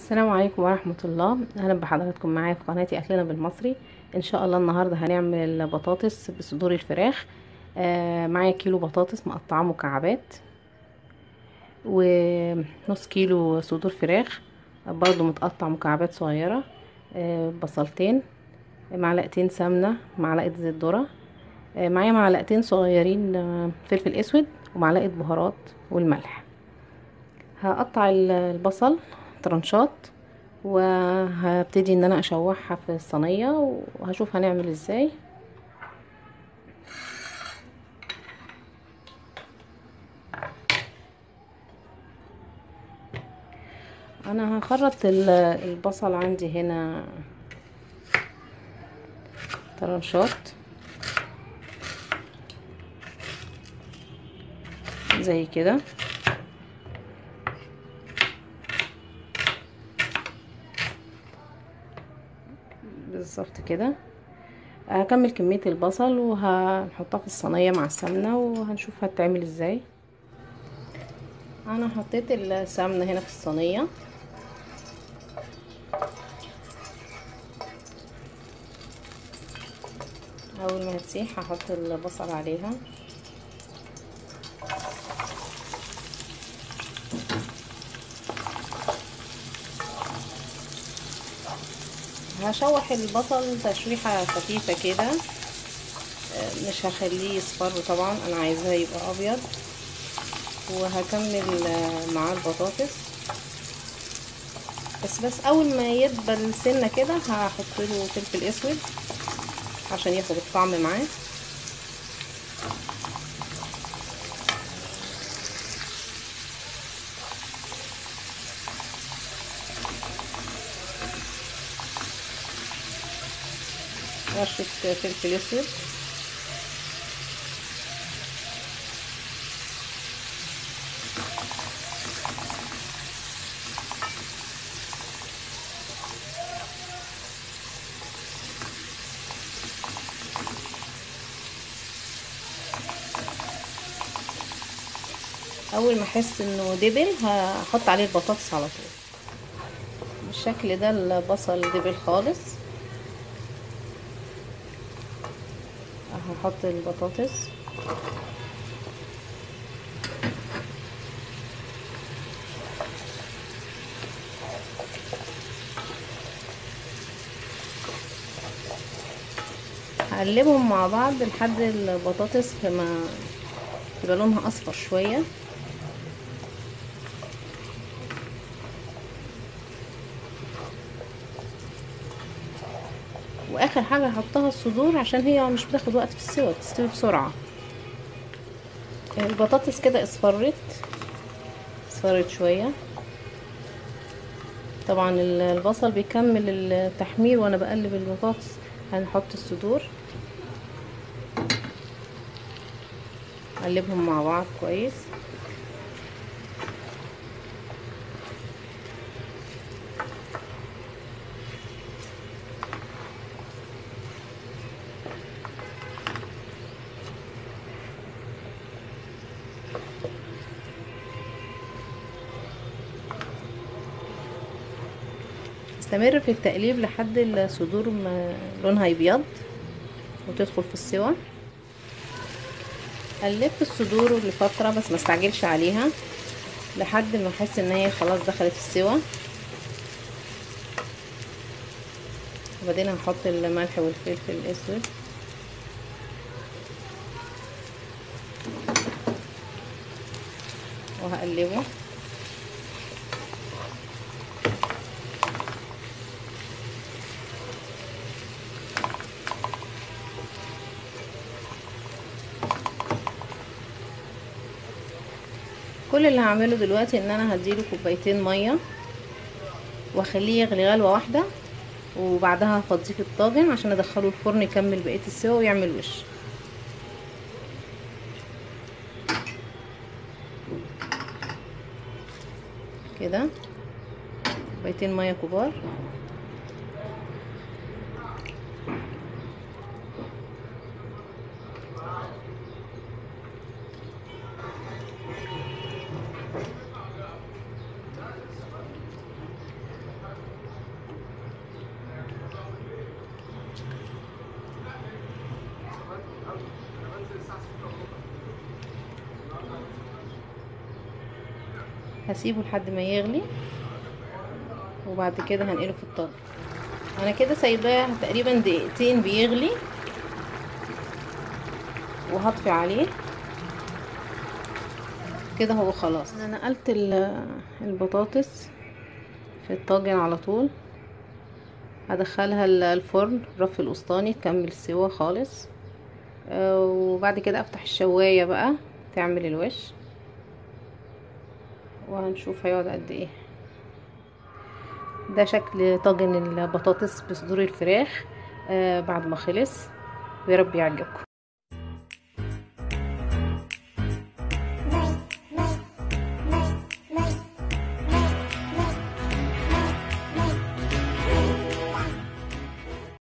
السلام عليكم ورحمة الله أهلا بحضراتكم معايا في قناتي أكلنا بالمصري إن شاء الله النهاردة هنعمل بطاطس بصدور الفراخ آه معايا كيلو بطاطس مقطعة مكعبات ونص كيلو صدور فراخ برضو متقطع مكعبات صغيرة آه بصلتين معلقتين سمنة معلقة زيت ذرة آه معايا معلقتين صغيرين آه فلفل أسود ومعلقة بهارات والملح هقطع البصل ترنشات وهبتدي ان انا اشوحها في الصينيه وهشوف هنعمل ازاي انا هخرط البصل عندي هنا ترنشات زي كده بالظبط كده هكمل كمية البصل وهنحطها في الصينية مع السمنة وهنشوف هتتعمل ازاي انا حطيت السمنة هنا في الصينية اول ما هتسيح هحط البصل عليها هشوح البصل تشويحة خفيفة كده مش هخليه يصفر طبعا انا عايزاه يبقى ابيض وهكمل معاه البطاطس بس بس اول ما يدبل سنه كده هحط له فلفل اسود عشان ياخد الطعم معاه رشة فلفل اسود اول ما احس انه دبل هحط عليه البطاطس على طول بالشكل ده البصل دبل خالص هحط البطاطس هقلبهم مع بعض لحد البطاطس ما يبقى لونها اصفر شويه واخر حاجه هحطها الصدور عشان هي مش بتاخد وقت في السوا بتستوي بسرعه البطاطس كده اصفرت اصفرت شويه طبعا البصل بيكمل التحمير وانا بقلب البطاطس هنحط الصدور اقلبهم مع بعض كويس استمر في التقليب لحد الصدور ما لونها يبيض وتدخل في السوا قلبت الصدور لفترة بس ما استعجلش عليها لحد ما احس ان هي خلاص دخلت السوا وبعدين هحط الملح والفلفل الاسود وهقلبه كل اللي هعمله دلوقتي ان انا هديله كوبايتين ميه واخليه يغلي غلوه واحده وبعدها هفضيه في الطاجن عشان ادخله الفرن يكمل بقيه السوا ويعمل وش كده كوبايتين ميه كبار هسيبه لحد ما يغلي وبعد كده هنقله في الطاجن انا كده سايباه تقريبا دقيقتين بيغلي وهطفي عليه كده هو خلاص انا نقلت البطاطس في الطاجن على طول هدخلها الفرن الرف الوسطاني تكمل سوا خالص وبعد كده افتح الشواية بقى تعمل الوش وهنشوف هيقعد قد ايه ده شكل طاجن البطاطس بصدور الفراخ آه بعد ما خلص ويا رب يعجبكم